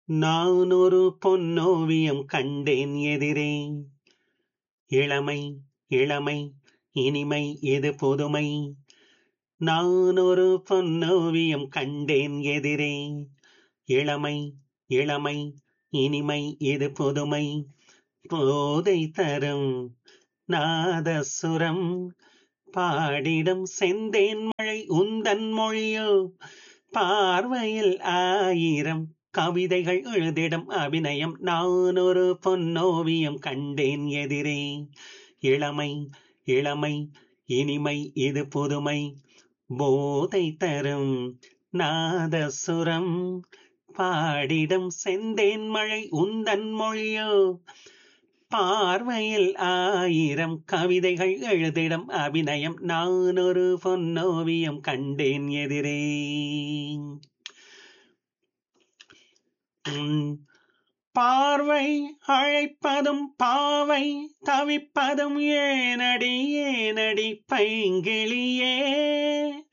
நான் ஒரு பொன்னோவியம் கண்டேன் எதிரே இளமை இளமை இனிமை இது புதுமை நான் ஒரு பொன்னோவியம் கண்டேன் எதிரே இளமை இளமை இனிமை இது புதுமை போதை தரும் நாதசுரம் பாடிடும் செந்தேன் மழை உந்தன் மொழியோ பார்வையில் ஆயிரம் கவிதைகள் எழுதிடும் அபிநயம் நான் ஒரு பொன்னோவியம் கண்டேன் எதிரே இளமை இளமை இனிமை இது புதுமை போதை தரும் நாதசுரம் பாடிடும் செந்தேன் மழை உந்தன் மொழியோ பார்வையில் ஆயிரம் கவிதைகள் எழுதிடும் அபிநயம் நான் ஒரு பொன்னோவியம் கண்டேன் எதிரே உன் பார்வை அழைப்பதும் பாவை தவிப்பதும் ஏனடி ஏனடி பைங்கிளியே